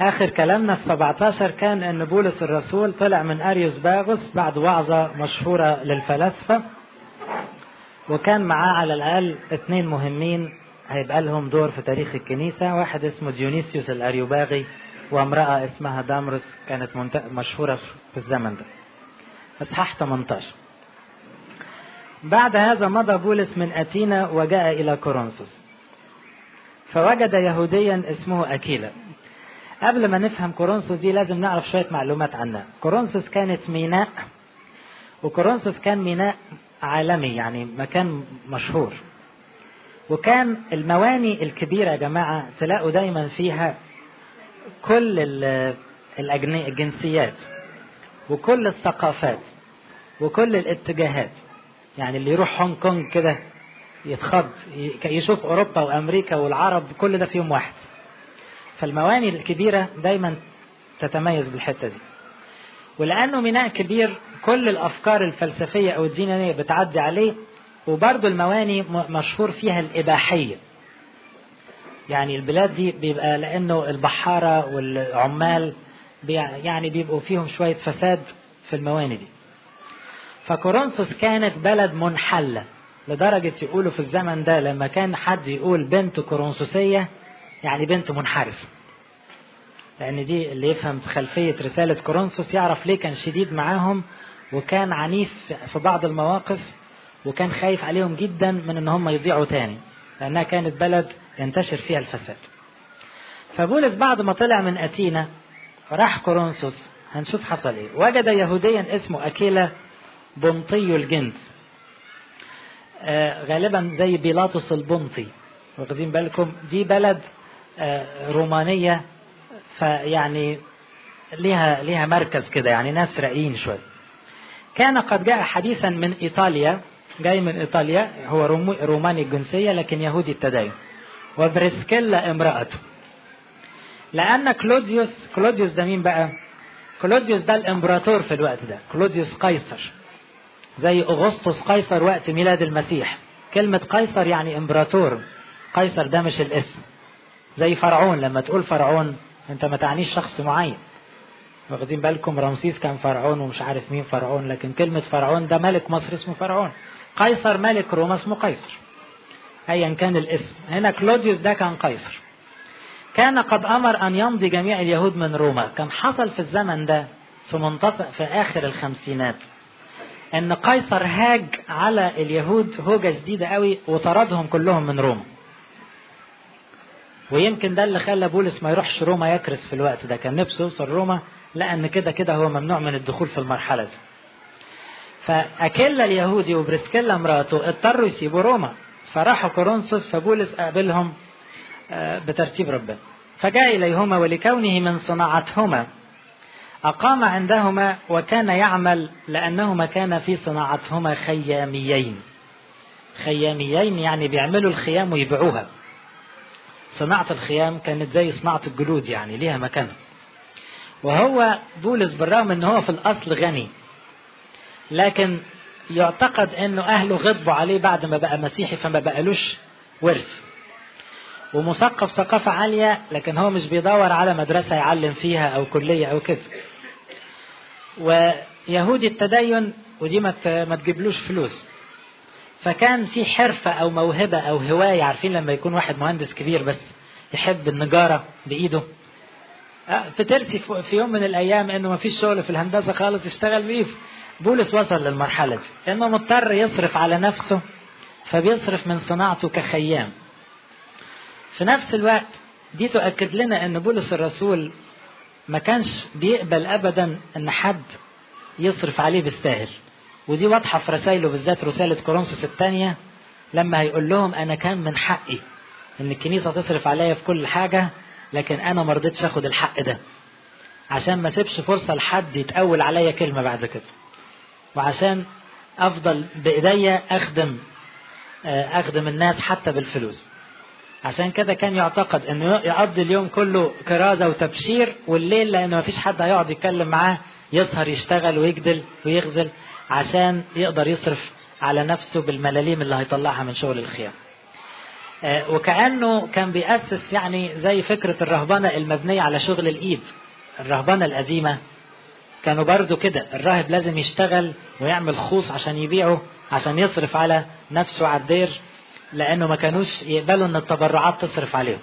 آخر كلامنا في 17 كان أن بولس الرسول طلع من أريوس باغوس بعد وعظة مشهورة للفلاسفة وكان معاه على الأقل اثنين مهمين هيبقى لهم دور في تاريخ الكنيسة واحد اسمه ديونيسيوس الأريوباغي وامرأة اسمها دامروس كانت مشهورة في الزمن ده اصحاح 18 بعد هذا مضى بولس من أتينا وجاء إلى كورنثوس فوجد يهوديا اسمه أكيلا قبل ما نفهم كورنثوس دي لازم نعرف شوية معلومات عنها كورنثوس كانت ميناء وكورنثوس كان ميناء عالمي يعني مكان مشهور وكان المواني الكبيرة يا جماعة تلاقوا دايما فيها كل الجنسيات وكل الثقافات وكل الاتجاهات يعني اللي يروح هونج كونج كده يتخض يشوف اوروبا وامريكا والعرب كل ده في يوم واحد فالمواني الكبيره دايما تتميز بالحته دي ولانه ميناء كبير كل الافكار الفلسفيه او الدينيه بتعدي عليه وبرضه المواني مشهور فيها الاباحيه يعني البلاد دي بيبقى لانه البحاره والعمال يعني بيبقوا فيهم شويه فساد في المواني دي فكورنثوس كانت بلد منحلة لدرجة يقولوا في الزمن ده لما كان حد يقول بنت كورنثوسية يعني بنت منحرفة لأن دي اللي يفهم في خلفية رسالة كورنثوس يعرف ليه كان شديد معاهم وكان عنيف في بعض المواقف وكان خايف عليهم جدا من ان هم يضيعوا تاني لأنها كانت بلد ينتشر فيها الفساد فبولس بعد ما طلع من أتينا راح كورنثوس هنشوف حصل ايه وجد يهوديا اسمه أكيلا بنطي الجنس آه غالبا زي بيلاطس البنطي واخدين بالكم دي بلد آه رومانية فيعني ليها ليها مركز كده يعني ناس راقيين شوية كان قد جاء حديثا من إيطاليا جاي من إيطاليا هو روماني الجنسية لكن يهودي التدين وبريسكيلا امرأته لأن كلوديوس كلوديوس ده مين بقى؟ كلوديوس ده الامبراطور في الوقت ده كلوديوس قيصر زي أغسطس قيصر وقت ميلاد المسيح كلمة قيصر يعني إمبراطور قيصر ده مش الاسم زي فرعون لما تقول فرعون أنت ما تعنيش شخص معين واخدين بالكم رمسيس كان فرعون ومش عارف مين فرعون لكن كلمة فرعون ده ملك مصر اسمه فرعون قيصر ملك روما اسمه قيصر أيا كان الاسم هنا كلوديوس ده كان قيصر كان قد أمر أن يمضي جميع اليهود من روما كان حصل في الزمن ده في منتصف في آخر الخمسينات ان قيصر هاج على اليهود هوجة شديدة قوي وطردهم كلهم من روما ويمكن ده اللي خلى بولس ما يروحش روما يكرس في الوقت ده كان نفسه يوصل روما لان كده كده هو ممنوع من الدخول في المرحلة دي فأكيلا اليهودي وبريسكيلا مراته اضطروا يسيبوا روما فراحوا كورنثوس فبولس قابلهم بترتيب ربنا فجاء إليهما ولكونه من صناعتهما أقام عندهما وكان يعمل لأنهما كان في صناعتهما خياميين خياميين يعني بيعملوا الخيام ويبيعوها صناعة الخيام كانت زي صناعة الجلود يعني ليها مكانها وهو بولس بالرغم ان هو في الاصل غني لكن يعتقد انه اهله غضبوا عليه بعد ما بقى مسيحي فما بقالوش ورث ومثقف ثقافة عالية لكن هو مش بيدور على مدرسة يعلم فيها أو كلية أو كده ويهودي التدين ودي ما ما تجيبلوش فلوس فكان في حرفة أو موهبة أو هواية عارفين لما يكون واحد مهندس كبير بس يحب النجارة بإيده فترسي في يوم من الأيام إنه ما فيش شغل في الهندسة خالص يشتغل بإيده بولس وصل للمرحلة دي إنه مضطر يصرف على نفسه فبيصرف من صناعته كخيام في نفس الوقت دي تؤكد لنا ان بولس الرسول ما كانش بيقبل ابدا ان حد يصرف عليه بالساهل ودي واضحه في رسائله بالذات رساله كورنثوس الثانيه لما هيقول لهم انا كان من حقي ان الكنيسه تصرف عليا في كل حاجه لكن انا ما رضيتش اخد الحق ده عشان ما اسيبش فرصه لحد يتقول عليا كلمه بعد كده وعشان افضل بايديا اخدم اخدم الناس حتى بالفلوس عشان كده كان يعتقد انه يقضي اليوم كله كرازه وتبشير والليل لانه مفيش حد هيقعد يتكلم معاه يسهر يشتغل ويجدل ويغزل عشان يقدر يصرف على نفسه بالملاليم اللي هيطلعها من شغل الخيام. وكأنه كان بيأسس يعني زي فكرة الرهبنة المبنية على شغل الإيد الرهبنة القديمة كانوا برضو كده الراهب لازم يشتغل ويعمل خوص عشان يبيعه عشان يصرف على نفسه على الدير لأنه ما كانوش يقبلوا أن التبرعات تصرف عليهم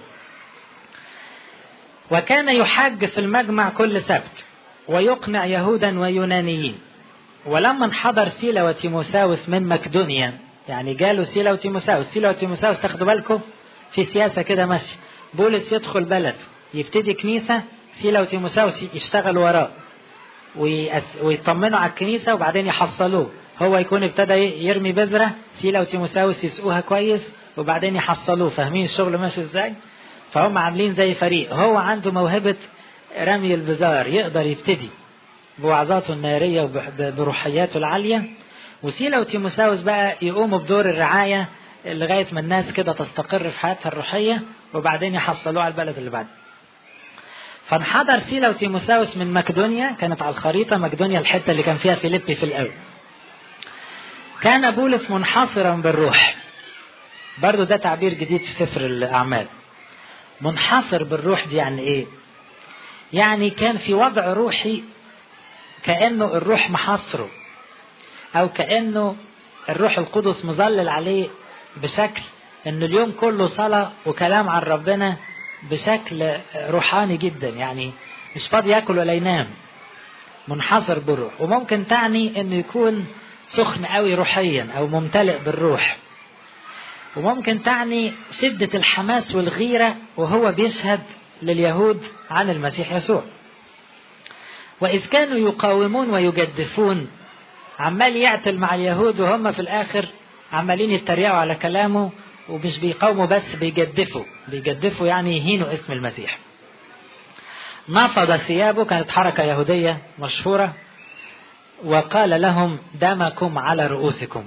وكان يحج في المجمع كل سبت ويقنع يهودا ويونانيين ولما انحدر سيلا وتيموساوس من مقدونيا يعني جاله سيلا وتيموساوس سيلا وتيموساوس تاخدوا بالكم في سياسة كده ماشي بولس يدخل بلد يبتدي كنيسة سيلا وتيموساوس يشتغلوا وراه ويطمنوا على الكنيسة وبعدين يحصلوه هو يكون ابتدى يرمي بذرة سيلا وتيموساوس يسقوها كويس وبعدين يحصلوه فاهمين الشغل ماشي ازاي فهم عاملين زي فريق هو عنده موهبة رمي البزار يقدر يبتدي بوعظاته النارية وبروحياته العالية وسيلا وتيموساوس بقى يقوموا بدور الرعاية لغاية ما الناس كده تستقر في حياتها الروحية وبعدين يحصلوه على البلد اللي بعده فانحدر سيلا وتيموساوس من مقدونيا كانت على الخريطة مقدونيا الحتة اللي كان فيها فيليبي في الأول كان بولس منحصرا بالروح برضو ده تعبير جديد في سفر الأعمال منحصر بالروح دي يعني إيه يعني كان في وضع روحي كأنه الروح محصره أو كأنه الروح القدس مظلل عليه بشكل أنه اليوم كله صلاة وكلام عن ربنا بشكل روحاني جدا يعني مش فاضي ياكل ولا ينام منحصر بالروح وممكن تعني انه يكون سخن قوي روحيا او ممتلئ بالروح وممكن تعني شدة الحماس والغيرة وهو بيشهد لليهود عن المسيح يسوع وإذ كانوا يقاومون ويجدفون عمال يعتل مع اليهود وهم في الآخر عمالين يتريقوا على كلامه ومش بيقاوموا بس بيجدفوا بيجدفوا يعني يهينوا اسم المسيح نفض ثيابه كانت حركة يهودية مشهورة وقال لهم دمكم على رؤوسكم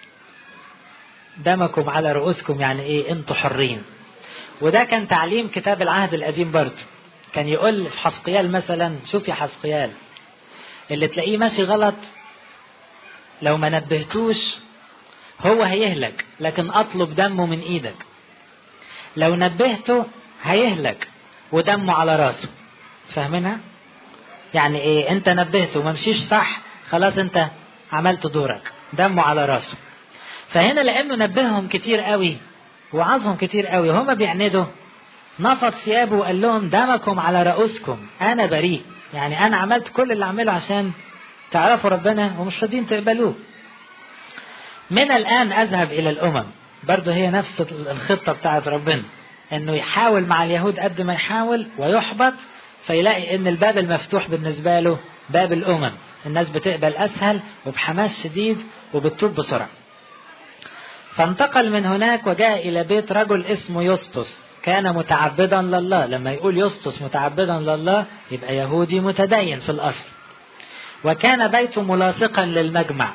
دمكم على رؤوسكم يعني ايه انتوا حرين وده كان تعليم كتاب العهد القديم برضه كان يقول في حسقيال مثلا شوف يا حسقيال اللي تلاقيه ماشي غلط لو ما نبهتوش هو هيهلك لكن اطلب دمه من ايدك لو نبهته هيهلك ودمه على راسه فاهمينها يعني ايه انت نبهته وما مشيش صح خلاص انت عملت دورك دمه على راسه فهنا لانه نبههم كتير قوي وعظهم كتير قوي وهما بيعندوا نفض ثيابه وقال لهم دمكم على رؤوسكم انا بريء يعني انا عملت كل اللي اعمله عشان تعرفوا ربنا ومش راضيين تقبلوه من الآن أذهب إلى الأمم برضه هي نفس الخطة بتاعت ربنا إنه يحاول مع اليهود قد ما يحاول ويحبط فيلاقي إن الباب المفتوح بالنسبة له باب الأمم الناس بتقبل أسهل وبحماس شديد وبتتوب بسرعة فانتقل من هناك وجاء إلى بيت رجل اسمه يسطس كان متعبدا لله لما يقول يسطس متعبدا لله يبقى يهودي متدين في الأصل وكان بيته ملاصقا للمجمع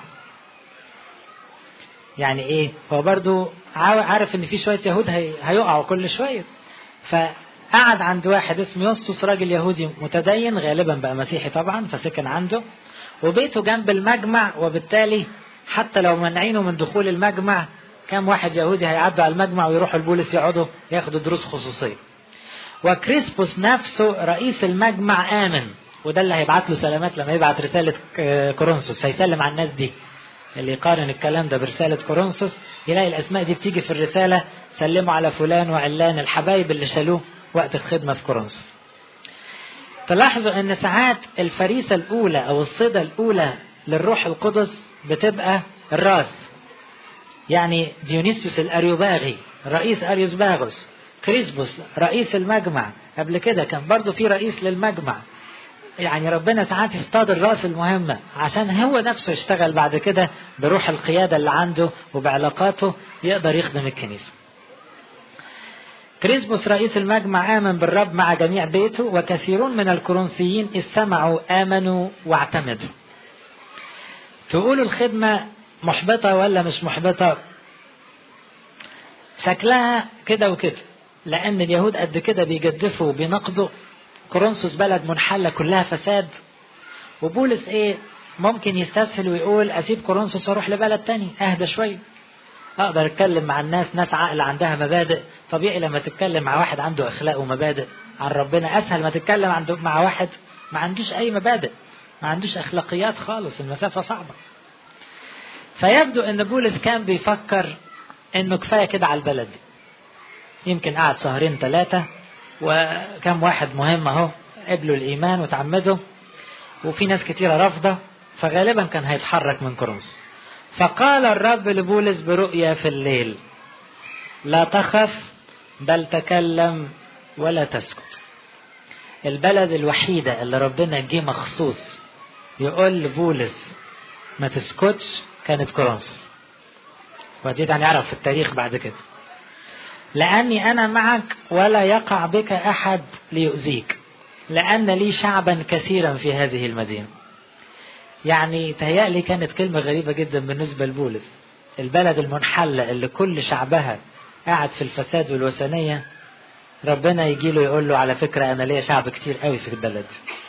يعني ايه هو برضو عارف ان في شوية يهود هي... هيقعوا كل شوية فقعد عند واحد اسمه يسطس راجل يهودي متدين غالبا بقى مسيحي طبعا فسكن عنده وبيته جنب المجمع وبالتالي حتى لو منعينه من دخول المجمع كم واحد يهودي هيعدوا على المجمع ويروحوا البولس يقعدوا ياخدوا دروس خصوصية وكريسبوس نفسه رئيس المجمع آمن وده اللي هيبعت له سلامات لما يبعت رسالة كورنثوس هيسلم على الناس دي اللي يقارن الكلام ده برسالة كورنثوس يلاقي الأسماء دي بتيجي في الرسالة سلموا على فلان وعلان الحبايب اللي شالوه وقت الخدمة في كورنثوس تلاحظوا ان ساعات الفريسة الأولى أو الصيدة الأولى للروح القدس بتبقى الراس يعني ديونيسيوس الأريوباغي رئيس أريوسباغوس كريسبوس رئيس المجمع قبل كده كان برضو في رئيس للمجمع يعني ربنا ساعات يصطاد الراس المهمة عشان هو نفسه يشتغل بعد كده بروح القيادة اللي عنده وبعلاقاته يقدر يخدم الكنيسة كريسبوس رئيس المجمع آمن بالرب مع جميع بيته وكثيرون من الكورنثيين إذ سمعوا آمنوا واعتمدوا تقولوا الخدمة محبطة ولا مش محبطة شكلها كده وكده لأن اليهود قد كده بيجدفوا وبينقضوا كورنثوس بلد منحلة كلها فساد وبولس ايه ممكن يستسهل ويقول اسيب كورنثوس واروح لبلد تاني اهدى شوية اقدر اتكلم مع الناس ناس عاقل عندها مبادئ طبيعي لما تتكلم مع واحد عنده اخلاق ومبادئ عن ربنا اسهل ما تتكلم عنده مع واحد ما عندوش اي مبادئ ما عندوش اخلاقيات خالص المسافه صعبه فيبدو ان بولس كان بيفكر انه كفايه كده على البلد يمكن قعد شهرين ثلاثه وكم واحد مهم اهو قبلوا الايمان وتعمدوا وفي ناس كتيره رافضه فغالبا كان هيتحرك من كورنثوس فقال الرب لبولس برؤيا في الليل لا تخف بل تكلم ولا تسكت البلد الوحيدة اللي ربنا جه مخصوص يقول لبولس ما تسكتش كانت كورنثوس ودي هنعرف في التاريخ بعد كده لأني أنا معك ولا يقع بك أحد ليؤذيك لأن لي شعبا كثيرا في هذه المدينة يعني تهيألي كانت كلمة غريبة جدا بالنسبة لبولس البلد المنحلة اللي كل شعبها قاعد في الفساد والوثنية ربنا يجي له يقول له على فكرة أنا ليا شعب كتير قوي في البلد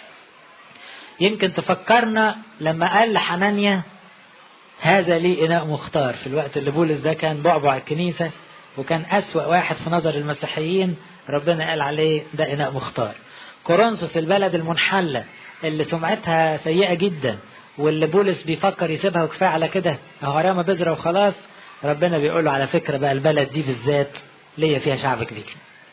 يمكن تفكرنا لما قال لحنانيا هذا لي إناء مختار في الوقت اللي بولس ده كان بعبع الكنيسة وكان أسوأ واحد في نظر المسيحيين ربنا قال عليه ده إناء مختار كورنثوس البلد المنحلة اللي سمعتها سيئة جدا واللي بولس بيفكر يسيبها وكفايه على كده اهو رامى بذره وخلاص ربنا بيقول له على فكره بقى البلد دي بالذات ليا فيها شعب كبير.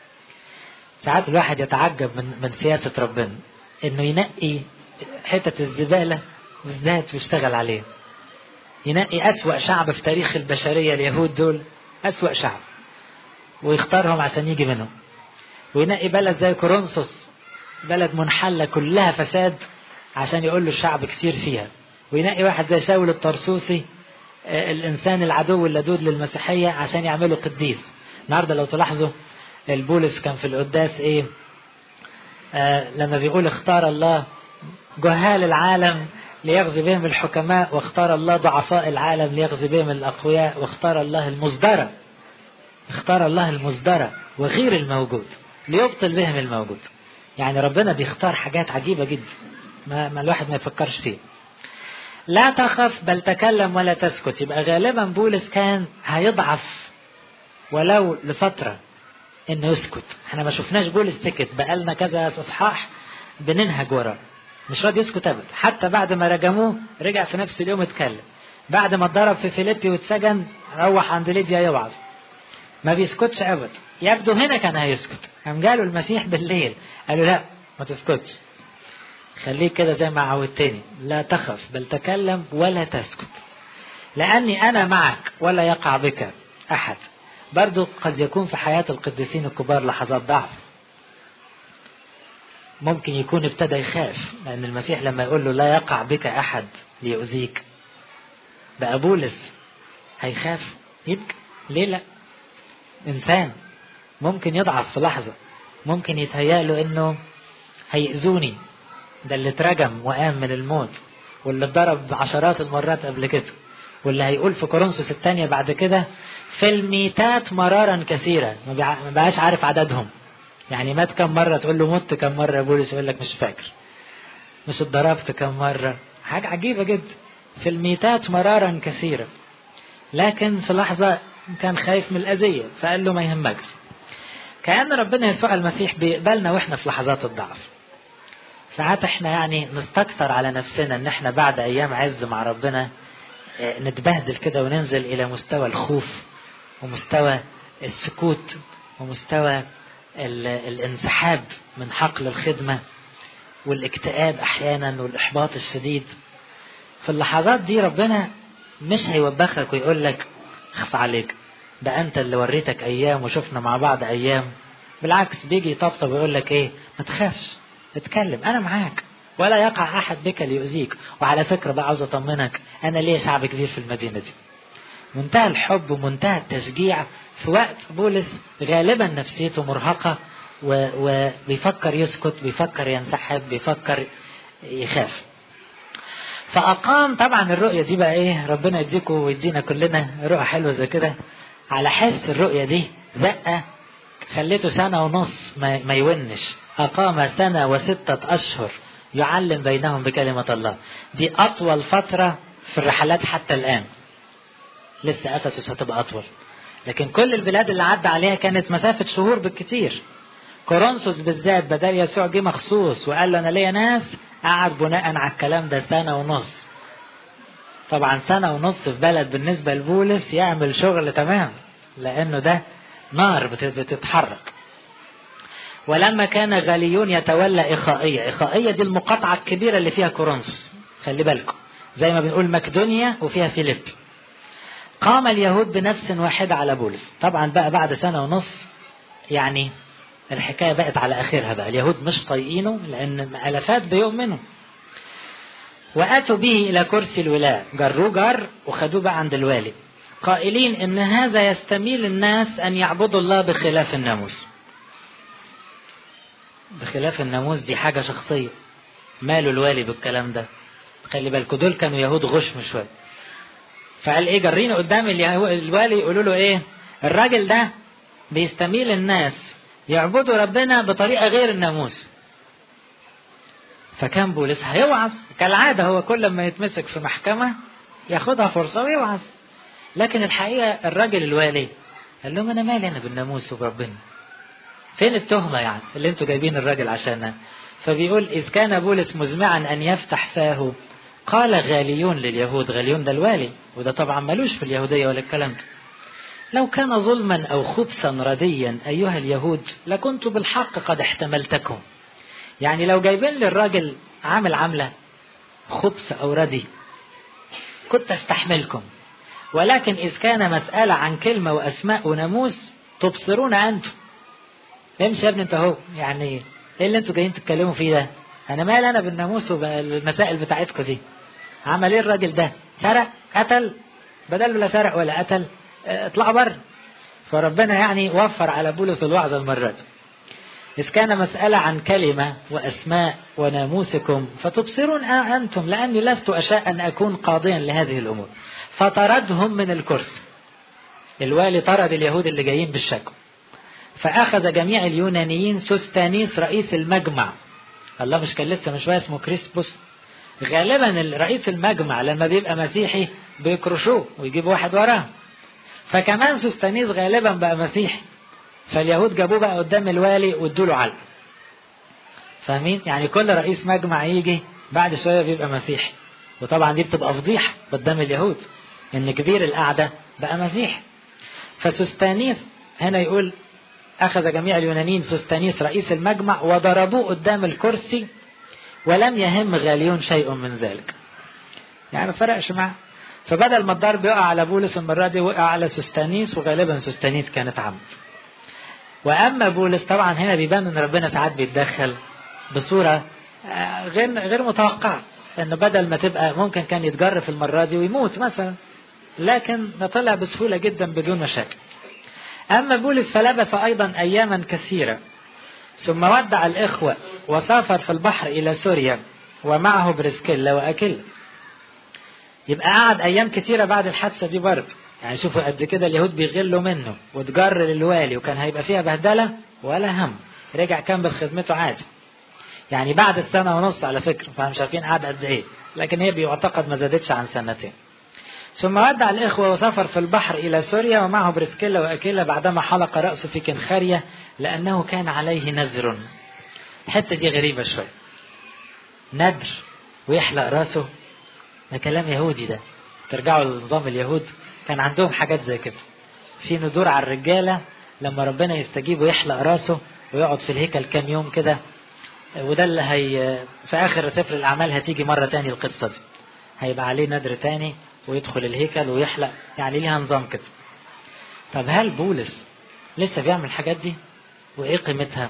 ساعات الواحد يتعجب من من سياسه ربنا انه ينقي حتة الزباله بالذات ويشتغل عليه. ينقي أسوأ شعب في تاريخ البشرية اليهود دول أسوأ شعب ويختارهم عشان يجي منهم وينقي بلد زي كورنثوس بلد منحلة كلها فساد عشان يقول له الشعب كتير فيها وينقي واحد زي شاول الطرسوسي الإنسان العدو اللدود للمسيحية عشان يعمله قديس النهاردة لو تلاحظوا البولس كان في القداس إيه آه لما بيقول اختار الله جهال العالم ليغزي بهم الحكماء واختار الله ضعفاء العالم ليغزي بهم الأقوياء واختار الله المصدرة اختار الله المصدرة وغير الموجود ليبطل بهم الموجود يعني ربنا بيختار حاجات عجيبة جدا ما, ما الواحد ما يفكرش فيه لا تخف بل تكلم ولا تسكت يبقى غالبا بولس كان هيضعف ولو لفترة انه يسكت احنا ما شفناش بولس سكت بقالنا كذا اصحاح بننهج وراه مش راضي يسكت ابدا حتى بعد ما رجموه رجع في نفس اليوم اتكلم بعد ما اتضرب في فيليبي واتسجن روح عند ليديا يوعظ ما بيسكتش ابدا يبدو هنا كان هيسكت قام جاله المسيح بالليل قالوا لا ما تسكتش خليك كده زي ما عودتني لا تخف بل تكلم ولا تسكت لأني أنا معك ولا يقع بك أحد برضو قد يكون في حياة القديسين الكبار لحظات ضعف ممكن يكون ابتدى يخاف لأن المسيح لما يقول له لا يقع بك أحد ليؤذيك بقى بولس هيخاف يبكي ليه لا إنسان ممكن يضعف في لحظة ممكن يتهيأ انه هيأذوني ده اللي اترجم وقام من الموت واللي اتضرب عشرات المرات قبل كده واللي هيقول في كورنثوس الثانية بعد كده في الميتات مرارا كثيرة ما بقاش عارف عددهم يعني مات كم مرة تقول له مت كم مرة بولس يقول لك مش فاكر مش اتضربت كم مرة حاجة عجيبة جدا في الميتات مرارا كثيرة لكن في لحظة كان خايف من الأذية فقال له ما يهمكش كأن ربنا يسوع المسيح بيقبلنا واحنا في لحظات الضعف ساعات احنا يعني نستكتر على نفسنا ان احنا بعد ايام عز مع ربنا نتبهدل كده وننزل الى مستوى الخوف ومستوى السكوت ومستوى الانسحاب من حقل الخدمة والاكتئاب احيانا والاحباط الشديد في اللحظات دي ربنا مش هيوبخك ويقول لك اخف عليك ده انت اللي وريتك ايام وشفنا مع بعض ايام بالعكس بيجي يطبطب ويقول لك ايه ما تخافش اتكلم انا معاك ولا يقع احد بك ليؤذيك وعلى فكره بقى عاوز اطمنك انا ليا شعب كبير في المدينه دي منتهى الحب ومنتهى التشجيع في وقت بولس غالبا نفسيته مرهقه وبيفكر يسكت بيفكر ينسحب بيفكر يخاف فأقام طبعا الرؤية دي بقى إيه ربنا يديكم ويدينا كلنا رؤى حلوة زي كده على حس الرؤية دي زقة خليته سنة ونص ما, ما يونش أقام سنة وستة أشهر يعلم بينهم بكلمة الله دي أطول فترة في الرحلات حتى الآن لسه افسس هتبقى اطول لكن كل البلاد اللي عدى عليها كانت مسافه شهور بالكتير كورنثوس بالذات بدل يسوع جه مخصوص وقال له انا ليا ناس قعد بناء على الكلام ده سنه ونص طبعا سنه ونص في بلد بالنسبه لبولس يعمل شغل تمام لانه ده نار بتتحرك ولما كان غاليون يتولى إخائية إخائية دي المقاطعة الكبيرة اللي فيها كورنثوس خلي بالكم زي ما بنقول مقدونيا وفيها فيليب قام اليهود بنفس واحدة على بولس طبعا بقى بعد سنة ونص يعني الحكاية بقت على آخرها بقى اليهود مش طايقينه لأن ألفات بيؤمنوا وأتوا به إلى كرسي الولاء جروه جر وخدوه بقى عند الوالي قائلين إن هذا يستميل الناس أن يعبدوا الله بخلاف الناموس بخلاف الناموس دي حاجة شخصية ماله الوالي بالكلام ده خلي بالكوا دول كانوا يهود غشم شوية فقال ايه جرينا قدام الوالي يقولوا له ايه الراجل ده بيستميل الناس يعبدوا ربنا بطريقة غير الناموس فكان بولس هيوعظ كالعادة هو كل ما يتمسك في محكمة ياخدها فرصة ويوعظ لكن الحقيقة الراجل الوالي قال لهم أنا مالي أنا بالناموس وبربنا فين التهمة يعني اللي انتوا جايبين الراجل عشانها فبيقول إذ كان بولس مزمعا أن يفتح فاه قال غاليون لليهود غاليون ده الوالي وده طبعا ملوش في اليهودية ولا الكلام ده لو كان ظلما أو خبثا رديا أيها اليهود لكنت بالحق قد احتملتكم يعني لو جايبين للراجل عامل عاملة خبث أو ردي كنت استحملكم ولكن إذ كان مسألة عن كلمة وأسماء وناموس تبصرون أنتم امشي يا ابني انت اهو يعني ايه اللي انتوا جايين تتكلموا فيه ده انا مال انا بالناموس والمسائل بتاعتكم دي عمل ايه الراجل ده سرق قتل بدل لا سرق ولا قتل اطلعوا بره فربنا يعني وفر على بولس الوعظ المرة دي إذ كان مسألة عن كلمة وأسماء وناموسكم فتبصرون أنتم لأني لست أشاء أن أكون قاضيا لهذه الأمور فطردهم من الكرسي الوالي طرد اليهود اللي جايين بالشكوى فأخذ جميع اليونانيين سوستانيس رئيس المجمع الله مش كان لسه من شوية اسمه كريسبوس غالبا رئيس المجمع لما بيبقى مسيحي بيكرشوه ويجيب واحد وراه فكمان سوستانيس غالبا بقى مسيحي فاليهود جابوه بقى قدام الوالي وادوا له علقه فاهمين يعني كل رئيس مجمع يجي بعد شويه بيبقى مسيحي وطبعا دي بتبقى فضيحه قدام اليهود ان كبير القعده بقى مسيحي فسوستانيس هنا يقول أخذ جميع اليونانيين سوستانيس رئيس المجمع وضربوه قدام الكرسي ولم يهم غاليون شيء من ذلك يعني ما فرقش معاه فبدل ما الضرب يقع على بولس المرة دي وقع على سوستانيس وغالبا سوستانيس كانت عمد وأما بولس طبعا هنا بيبان إن ربنا ساعات بيتدخل بصورة غير غير متوقعة إنه بدل ما تبقى ممكن كان يتجر في المرة دي ويموت مثلا لكن ده طلع بسهولة جدا بدون مشاكل أما بولس فلبث أيضا أياما كثيرة ثم ودع الإخوة وسافر في البحر إلى سوريا ومعه بريسكيلا وأكيلا يبقى قعد أيام كثيرة بعد الحادثة دي برضه يعني شوفوا قد كده اليهود بيغلوا منه وتجر للوالي وكان هيبقى فيها بهدلة ولا هم رجع كمل خدمته عادي يعني بعد السنة ونص على فكرة فمش عارفين قعد قد إيه لكن هي بيعتقد ما زادتش عن سنتين ثم ودع الإخوة وسافر في البحر إلى سوريا ومعه بريسكيلا وأكيلا بعدما حلق رأسه في كنخارية لأنه كان عليه نذر الحتة دي غريبة شوية ندر ويحلق راسه ده كلام يهودي ده ترجعوا لنظام اليهود كان عندهم حاجات زي كده في ندور على الرجالة لما ربنا يستجيب ويحلق راسه ويقعد في الهيكل كام يوم كده وده اللي هي في آخر سفر الأعمال هتيجي مرة تاني القصة دي هيبقى عليه ندر تاني ويدخل الهيكل ويحلق يعني ليها نظام كده طب هل بولس لسه بيعمل الحاجات دي وايه قيمتها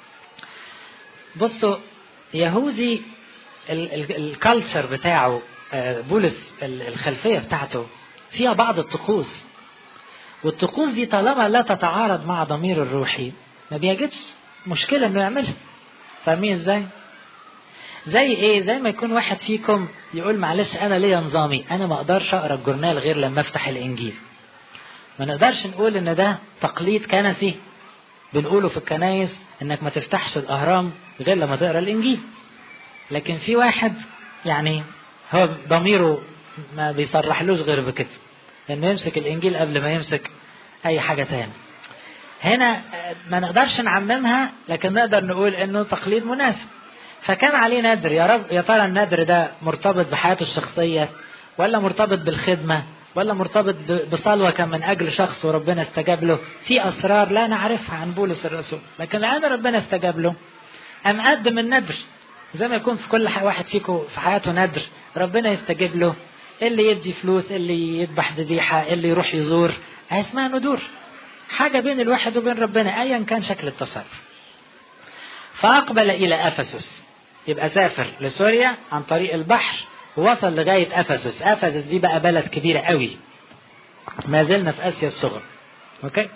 بصوا يهودي الكالتشر بتاعه بولس الخلفية بتاعته فيها بعض الطقوس والطقوس دي طالما لا تتعارض مع ضمير الروحي ما بيجدش مشكلة انه يعملها فاهمين ازاي؟ زي ايه زي ما يكون واحد فيكم يقول معلش انا ليا نظامي انا ما اقدرش اقرا الجورنال غير لما افتح الانجيل ما نقدرش نقول ان ده تقليد كنسي بنقوله في الكنايس انك ما تفتحش الاهرام غير لما تقرا الانجيل لكن في واحد يعني هو ضميره ما بيصرحلوش غير بكده انه يمسك الانجيل قبل ما يمسك اي حاجة تاني هنا ما نقدرش نعممها لكن نقدر نقول انه تقليد مناسب فكان عليه ندر يا رب يا ترى الندر ده مرتبط بحياته الشخصية ولا مرتبط بالخدمة ولا مرتبط بصلوة كان من أجل شخص وربنا استجاب له في أسرار لا نعرفها عن بولس الرسول لكن لأن ربنا استجاب له أم قدم الندر زي ما يكون في كل واحد فيكم في حياته ندر ربنا يستجيب له اللي يدي فلوس اللي يذبح ذبيحة اللي يروح يزور اسمها ندور حاجة بين الواحد وبين ربنا أيا كان شكل التصرف فأقبل إلى أفسس يبقى سافر لسوريا عن طريق البحر ووصل لغاية أفسس أفسس دي بقى بلد كبيرة قوي ما زلنا في آسيا الصغرى أوكي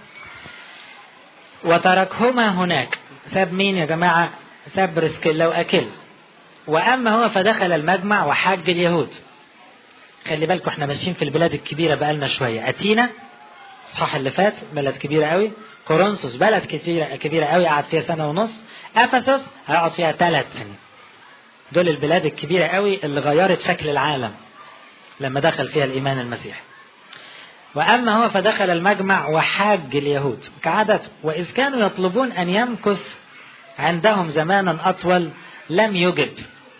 وتركهما هناك ساب مين يا جماعة ساب برسكيلا وأكل وأما هو فدخل المجمع وحاج اليهود خلي بالكم احنا ماشيين في البلاد الكبيرة بقالنا شوية أتينا الصح اللي فات بلد كبيرة قوي كورنثوس بلد كبيرة كبيرة قوي قعد فيها سنة ونص أفسس هيقعد فيها ثلاث سنين دول البلاد الكبيرة قوي اللي غيرت شكل العالم لما دخل فيها الإيمان المسيحي وأما هو فدخل المجمع وحاج اليهود كعادته وإذ كانوا يطلبون أن يمكث عندهم زمانا أطول لم يجب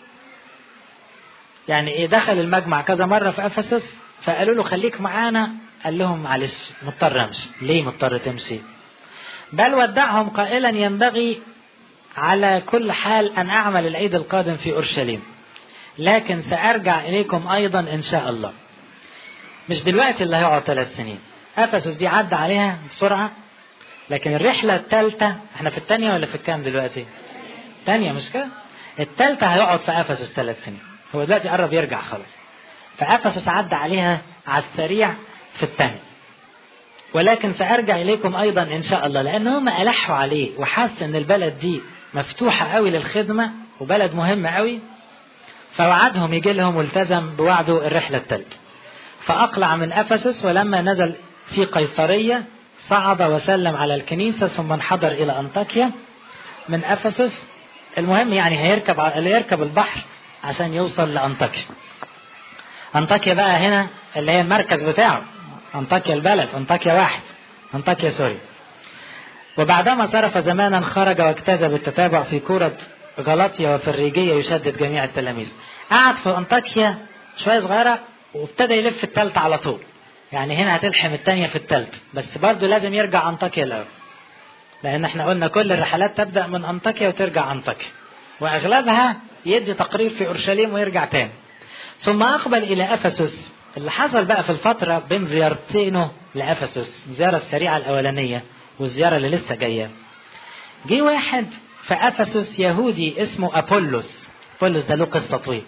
يعني إيه دخل المجمع كذا مرة في أفسس فقالوا له خليك معانا قال لهم معلش مضطر أمشي ليه مضطر تمشي بل ودعهم قائلا ينبغي على كل حال أن أعمل العيد القادم في أورشليم لكن سأرجع إليكم أيضا إن شاء الله مش دلوقتي اللي هيقعد ثلاث سنين أفسس دي عدى عليها بسرعة لكن الرحلة الثالثة احنا في الثانية ولا في الكام دلوقتي؟ الثانية مش كده؟ الثالثة هيقعد في أفسس ثلاث سنين هو دلوقتي قرب يرجع خلاص فأفسس عدى عليها على السريع في الثانية ولكن سأرجع إليكم أيضا إن شاء الله لأن هم ألحوا عليه وحس إن البلد دي مفتوحة قوي للخدمة وبلد مهم قوي فوعدهم يجي لهم والتزم بوعده الرحلة الثالثة فأقلع من أفسس ولما نزل في قيصرية صعد وسلم على الكنيسة ثم انحدر إلى أنطاكيا من أفسس المهم يعني هيركب يركب البحر عشان يوصل لأنطاكيا أنطاكيا بقى هنا اللي هي المركز بتاعه أنطاكيا البلد أنطاكيا واحد أنطاكيا سوري وبعدما صرف زمانا خرج واجتاز بالتتابع في كرة غلطية وفي الريجية يشدد جميع التلاميذ قعد في أنطاكيا شوية صغيرة وابتدى يلف في التالتة على طول يعني هنا هتلحم التانية في التالتة بس برضه لازم يرجع أنطاكيا الأول لأن احنا قلنا كل الرحلات تبدأ من أنطاكيا وترجع أنطاكيا وأغلبها يدي تقرير في أورشليم ويرجع تاني ثم أقبل إلى أفسس اللي حصل بقى في الفترة بين زيارتينه لأفسس الزيارة السريعة الأولانية والزيارة اللي لسه جاية جه واحد في أفسس يهودي اسمه أبولس أبولس ده له قصة طويل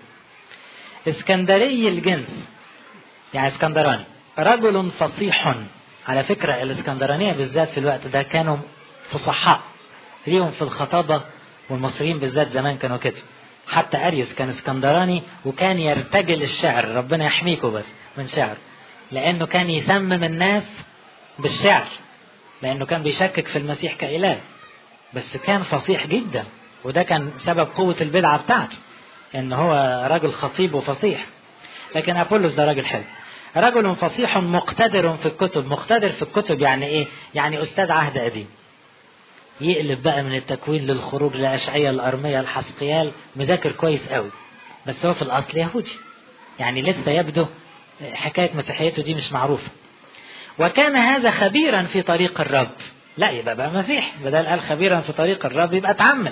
اسكندري الجنس يعني اسكندراني رجل فصيح على فكرة الاسكندرانية بالذات في الوقت ده كانوا فصحاء ليهم في الخطابة والمصريين بالذات زمان كانوا كده حتى أريوس كان اسكندراني وكان يرتجل الشعر ربنا يحميكم بس من شعر لأنه كان يسمم الناس بالشعر لأنه كان بيشكك في المسيح كإله بس كان فصيح جدا وده كان سبب قوة البدعة بتاعته إن هو راجل خطيب وفصيح لكن أبولس ده راجل حلو رجل فصيح مقتدر في الكتب مقتدر في الكتب يعني إيه يعني أستاذ عهد قديم يقلب بقى من التكوين للخروج لأشعية الأرمية الحسقيال مذاكر كويس قوي بس هو في الأصل يهودي يعني لسه يبدو حكاية مسيحيته دي مش معروفة وكان هذا خبيرا في طريق الرب لا يبقى بقى مسيح بدل قال خبيرا في طريق الرب يبقى اتعمد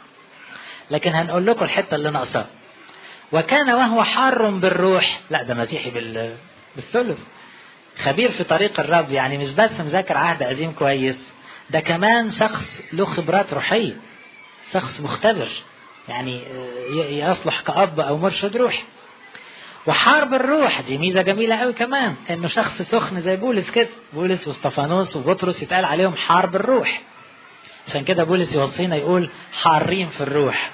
لكن هنقول لكم الحتة اللي ناقصاه وكان وهو حار بالروح لا ده مسيحي بال... بالثلث خبير في طريق الرب يعني مش بس مذاكر عهد قديم كويس ده كمان شخص له خبرات روحية شخص مختبر يعني يصلح كأب أو مرشد روحي وحارب الروح دي ميزة جميلة قوي كمان انه شخص سخن زي بولس كده بولس واستفانوس وبطرس يتقال عليهم حارب الروح عشان كده بولس يوصينا يقول حارين في الروح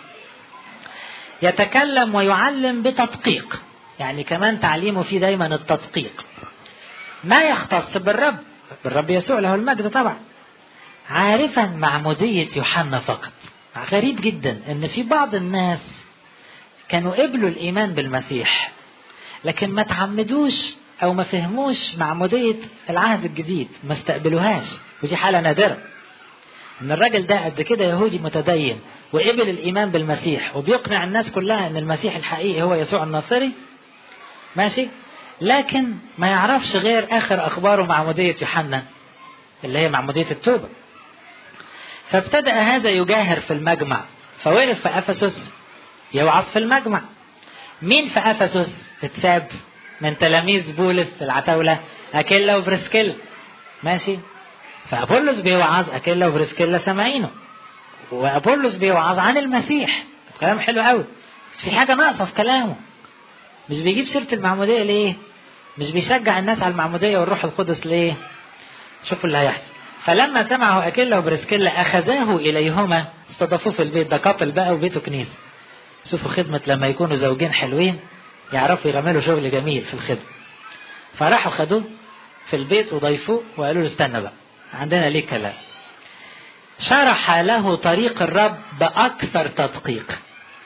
يتكلم ويعلم بتدقيق يعني كمان تعليمه فيه دايما التدقيق ما يختص بالرب بالرب يسوع له المجد طبعا عارفا معمودية يوحنا فقط غريب جدا ان في بعض الناس كانوا قبلوا الايمان بالمسيح لكن ما تعمدوش او ما فهموش معمودية العهد الجديد ما استقبلوهاش ودي حالة نادرة ان الراجل ده قد كده يهودي متدين وقبل الايمان بالمسيح وبيقنع الناس كلها ان المسيح الحقيقي هو يسوع الناصري ماشي لكن ما يعرفش غير اخر اخباره معمودية يوحنا اللي هي معمودية التوبة فابتدأ هذا يجاهر في المجمع فوقف في افسس يوعظ في المجمع مين في افسس اتساب من تلاميذ بولس العتاولة اكيلا وبرسكيلا ماشي فابولس بيوعظ اكيلا وبرسكيلا سامعينه وابولس بيوعظ عن المسيح كلام حلو قوي بس في حاجه ناقصه في كلامه مش بيجيب سيره المعموديه ليه مش بيشجع الناس على المعموديه والروح القدس ليه شوفوا اللي هيحصل فلما سمعه اكيلا وبرسكيلا اخذاه اليهما استضافوه في البيت ده كابل بقى وبيته كنيسه شوفوا خدمه لما يكونوا زوجين حلوين يعرفوا يعملوا شغل جميل في الخدمه فراحوا خدوه في البيت وضيفوه وقالوا له استنى بقى عندنا ليه كلام شرح له طريق الرب بأكثر تدقيق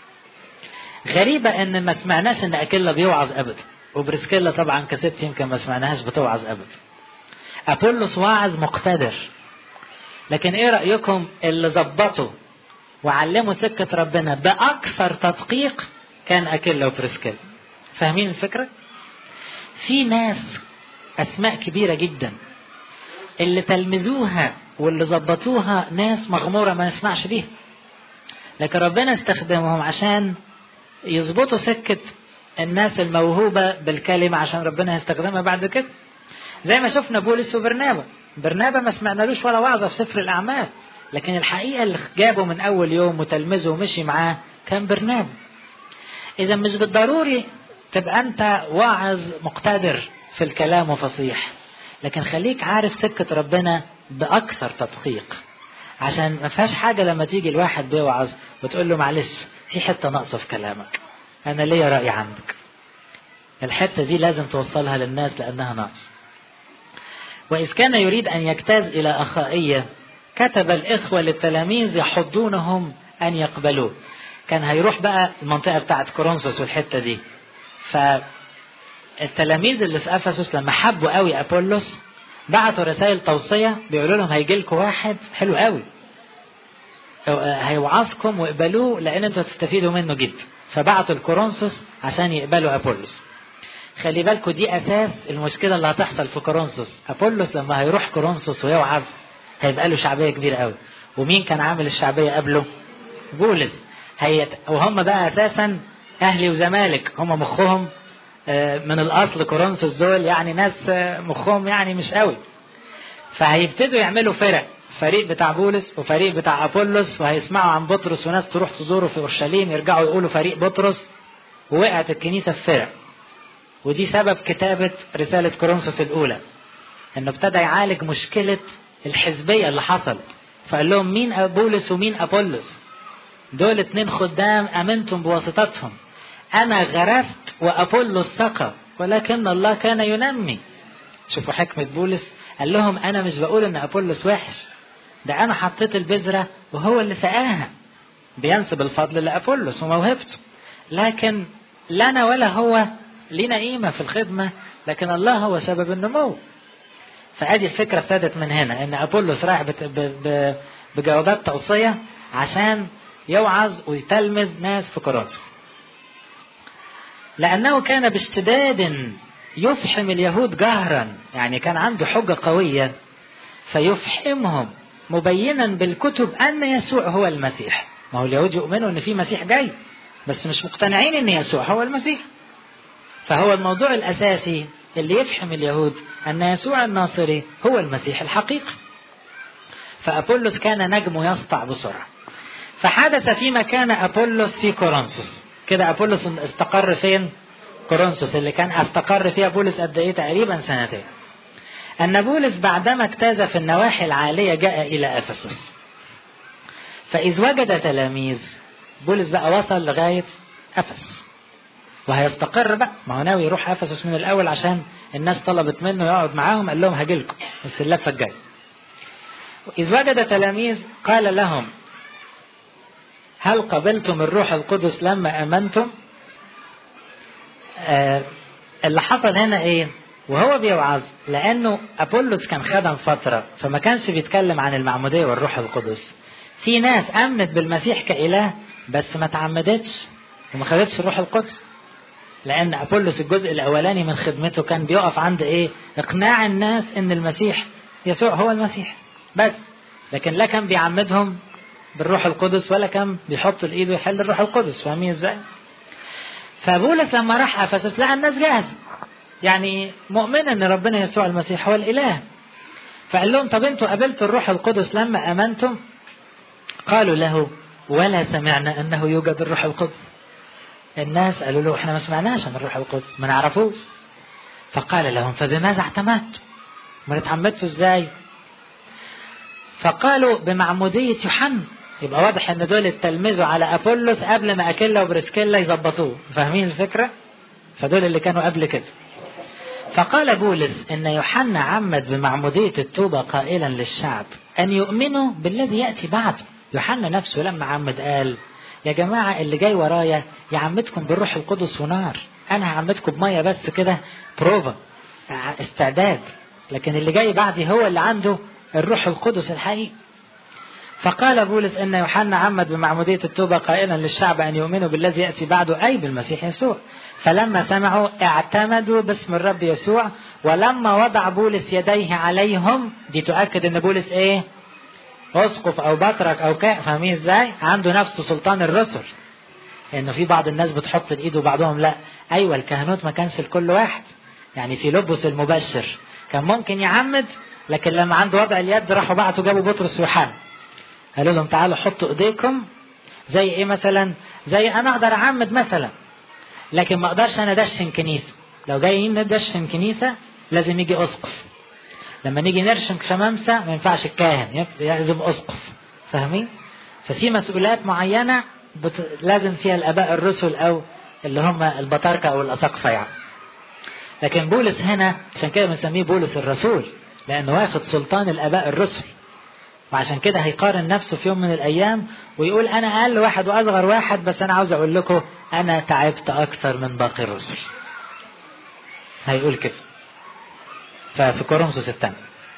غريبة ان ما سمعناش ان اكيلا بيوعظ ابدا وبرسكيلا طبعا كست يمكن ما سمعناهاش بتوعظ ابدا ابولس واعظ مقتدر لكن ايه رأيكم اللي ظبطوا وعلموا سكة ربنا بأكثر تدقيق كان أكيلا وبرسكيلا فاهمين الفكرة؟ في ناس أسماء كبيرة جدا اللي تلمذوها واللي ظبطوها ناس مغمورة ما نسمعش بيها لكن ربنا استخدمهم عشان يظبطوا سكة الناس الموهوبة بالكلمة عشان ربنا يستخدمها بعد كده زي ما شفنا بولس وبرنابا برنابا ما سمعنالوش ولا وعظة في سفر الأعمال لكن الحقيقة اللي جابه من أول يوم وتلمذه ومشي معاه كان برنابا إذا مش بالضروري تبقى أنت واعظ مقتدر في الكلام وفصيح لكن خليك عارف سكة ربنا بأكثر تدقيق عشان ما فيهاش حاجة لما تيجي الواحد بيوعظ وتقول له معلش في حتة ناقصة في كلامك أنا ليا رأي عندك الحتة دي لازم توصلها للناس لأنها ناقصة وإذ كان يريد أن يجتاز إلى أخائية كتب الإخوة للتلاميذ يحضونهم أن يقبلوه كان هيروح بقى المنطقة بتاعت كورنثوس والحتة دي فالتلاميذ اللي في أفسس لما حبوا قوي أبولس بعتوا رسائل توصية بيقولوا لهم هيجي لكم واحد حلو قوي هيوعظكم واقبلوه لأن انتوا هتستفيدوا منه جدا فبعتوا الكورنثوس عشان يقبلوا أبولس خلي بالكم دي أساس المشكلة اللي هتحصل في كورنثوس أبولس لما هيروح كورنثوس ويوعظ هيبقى له شعبية كبيرة قوي ومين كان عامل الشعبية قبله بولس هي وهم بقى أساسا أهلي وزمالك هم مخهم من الأصل كورنثوس دول يعني ناس مخهم يعني مش قوي فهيبتدوا يعملوا فرق فريق بتاع بولس وفريق بتاع أبولس وهيسمعوا عن بطرس وناس تروح تزوره في أورشليم يرجعوا يقولوا فريق بطرس ووقعت الكنيسة في فرق ودي سبب كتابة رسالة كورنثوس الأولى إنه ابتدى يعالج مشكلة الحزبية اللي حصلت فقال لهم مين بولس ومين أبولس دول اتنين خدام أمنتم بواسطتهم أنا غرست وأبولس سقى ولكن الله كان ينمي شوفوا حكمة بولس قال لهم أنا مش بقول إن أبولس وحش ده أنا حطيت البذرة وهو اللي سقاها بينسب الفضل لأبولس وموهبته لكن لنا ولا هو لينا قيمة في الخدمة لكن الله هو سبب النمو فأدي الفكرة ابتدت من هنا إن أبولس رايح بجوابات توصية عشان يوعظ ويتلمذ ناس في كورنثوس لأنه كان باشتداد يفحم اليهود جهرا يعني كان عنده حجة قوية فيفحمهم مبينا بالكتب أن يسوع هو المسيح ما هو اليهود يؤمنوا أن في مسيح جاي بس مش مقتنعين أن يسوع هو المسيح فهو الموضوع الأساسي اللي يفحم اليهود أن يسوع الناصري هو المسيح الحقيقي فأبولس كان نجمه يسطع بسرعة فحدث في مكان أبولس في كورنثوس كده أبولس استقر فين كورنثوس اللي كان استقر فيها بولس قد ايه تقريبا سنتين أن بولس بعدما اجتاز في النواحي العالية جاء إلى أفسس فإذ وجد تلاميذ بولس بقى وصل لغاية أفسس وهيستقر بقى ما هو ناوي يروح أفسس من الأول عشان الناس طلبت منه يقعد معاهم قال لهم هجيلكم بس اللفة الجاية إذ وجد تلاميذ قال لهم هل قبلتم الروح القدس لما امنتم آه اللي حصل هنا ايه وهو بيوعظ لانه ابولس كان خدم فتره فما كانش بيتكلم عن المعموديه والروح القدس في ناس امنت بالمسيح كاله بس ما تعمدتش وما خدتش الروح القدس لان ابولس الجزء الاولاني من خدمته كان بيقف عند ايه اقناع الناس ان المسيح يسوع هو المسيح بس لكن لا كان بيعمدهم بالروح القدس ولا كان بيحط الايد ويحل الروح القدس فاهمين ازاي فبولس لما راح افسس لقى الناس جاهزه يعني مؤمنه ان ربنا يسوع المسيح هو الاله فقال لهم طب انتوا قابلتوا الروح القدس لما امنتم قالوا له ولا سمعنا انه يوجد الروح القدس الناس قالوا له احنا ما سمعناش عن الروح القدس ما نعرفوش فقال لهم فبماذا اعتمدت ما اتعمدتوا ازاي فقالوا بمعمودية يوحنا يبقى واضح ان دول اتلمذوا على ابولس قبل ما اكيلا وبرسكيلا يظبطوه فاهمين الفكرة فدول اللي كانوا قبل كده فقال بولس ان يوحنا عمد بمعمودية التوبة قائلا للشعب ان يؤمنوا بالذي يأتي بعده يوحنا نفسه لما عمد قال يا جماعة اللي جاي ورايا يعمدكم بالروح القدس ونار أنا هعمدكم بمية بس كده بروفا استعداد لكن اللي جاي بعدي هو اللي عنده الروح القدس الحقيقي فقال بولس ان يوحنا عمد بمعموديه التوبه قائلا للشعب ان يؤمنوا بالذي ياتي بعده اي بالمسيح يسوع فلما سمعوا اعتمدوا باسم الرب يسوع ولما وضع بولس يديه عليهم دي تؤكد ان بولس ايه اسقف او بطرك او كائن فاهمين ازاي عنده نفس سلطان الرسل انه في بعض الناس بتحط الايد وبعضهم لا ايوه الكهنوت ما كانش لكل واحد يعني في لبس المبشر كان ممكن يعمد لكن لما عنده وضع اليد راحوا بعتوا جابوا بطرس ويوحنا قالوا لهم تعالوا حطوا ايديكم زي ايه مثلا زي انا اقدر اعمد مثلا لكن ما اقدرش انا ادشن كنيسه لو جايين ندشن كنيسه لازم يجي اسقف لما نيجي نرشم شمامسه ما ينفعش الكاهن لازم اسقف فاهمين ففي مسؤوليات معينه بت... لازم فيها الاباء الرسل او اللي هم البطاركه او الاساقفه يعني لكن بولس هنا عشان كده بنسميه بولس الرسول لانه واخد سلطان الاباء الرسل وعشان كده هيقارن نفسه في يوم من الايام ويقول انا اقل واحد واصغر واحد بس انا عاوز اقول لكم انا تعبت اكثر من باقي الرسل هيقول كده ففي كورنثوس الثاني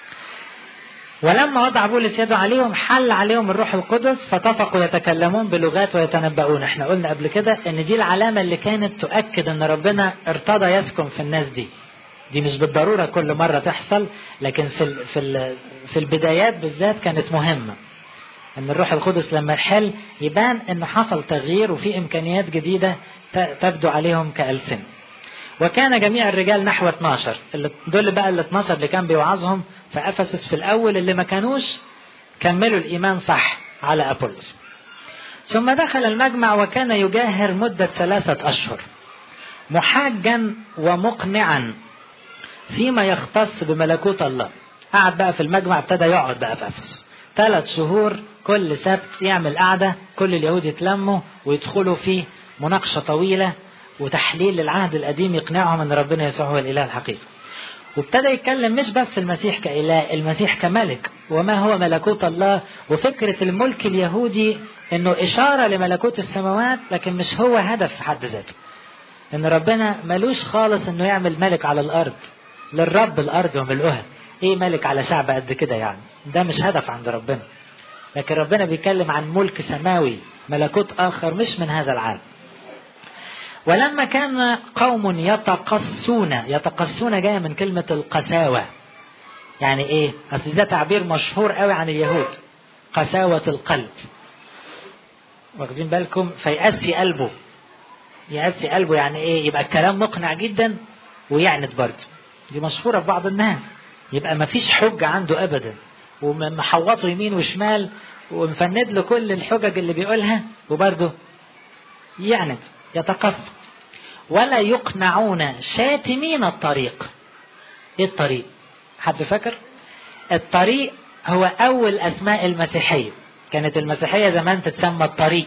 ولما وضع بولس يده عليهم حل عليهم الروح القدس فطفقوا يتكلمون بلغات ويتنبؤون احنا قلنا قبل كده ان دي العلامة اللي كانت تؤكد ان ربنا ارتضى يسكن في الناس دي دي مش بالضرورة كل مرة تحصل لكن في ال في ال في البدايات بالذات كانت مهمة ان الروح القدس لما يحل يبان انه حصل تغيير وفي امكانيات جديدة تبدو عليهم كألسنة وكان جميع الرجال نحو 12 اللي دول بقى ال 12 اللي كان بيوعظهم في افسس في الاول اللي ما كانوش كملوا الايمان صح على ابولس ثم دخل المجمع وكان يجاهر مدة ثلاثة أشهر محاجا ومقنعا فيما يختص بملكوت الله قعد بقى في المجمع ابتدى يقعد بقى في افسس ثلاث شهور كل سبت يعمل قعدة كل اليهود يتلموا ويدخلوا في مناقشة طويلة وتحليل للعهد القديم يقنعهم ان ربنا يسوع هو الاله الحقيقي وابتدى يتكلم مش بس المسيح كإله المسيح كملك وما هو ملكوت الله وفكرة الملك اليهودي انه اشارة لملكوت السماوات لكن مش هو هدف في حد ذاته ان ربنا ملوش خالص انه يعمل ملك على الارض للرب الارض وملؤها ايه ملك على شعب قد كده يعني ده مش هدف عند ربنا لكن ربنا بيتكلم عن ملك سماوي ملكوت اخر مش من هذا العالم ولما كان قوم يتقصون يتقصون جاية من كلمة القساوة يعني ايه اصل ده تعبير مشهور قوي عن اليهود قساوة القلب واخدين بالكم فيأسي قلبه يأسي قلبه يعني ايه يبقى الكلام مقنع جدا ويعند برضه دي مشهورة في بعض الناس يبقى ما فيش حجة عنده ابدا ومحوطه يمين وشمال ومفند له كل الحجج اللي بيقولها وبرضه يعند يتقص ولا يقنعون شاتمين الطريق ايه الطريق حد فاكر الطريق هو اول اسماء المسيحية كانت المسيحية زمان تتسمى الطريق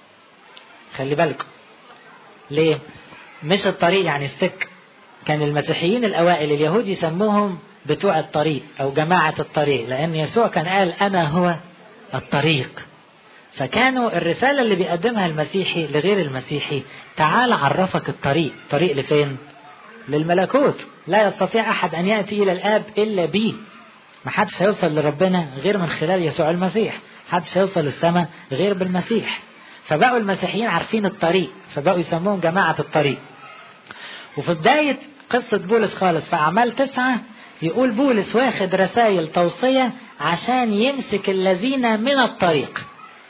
خلي بالكم ليه مش الطريق يعني السك كان المسيحيين الاوائل اليهود يسموهم بتوع الطريق او جماعة الطريق لان يسوع كان قال انا هو الطريق فكانوا الرسالة اللي بيقدمها المسيحي لغير المسيحي تعال عرفك الطريق طريق لفين للملكوت لا يستطيع أحد أن يأتي إلى الآب إلا بي ما حدش هيوصل لربنا غير من خلال يسوع المسيح حدش هيوصل للسماء غير بالمسيح فبقوا المسيحيين عارفين الطريق فبقوا يسموهم جماعة الطريق وفي بداية قصة بولس خالص في أعمال تسعة يقول بولس واخد رسائل توصية عشان يمسك الذين من الطريق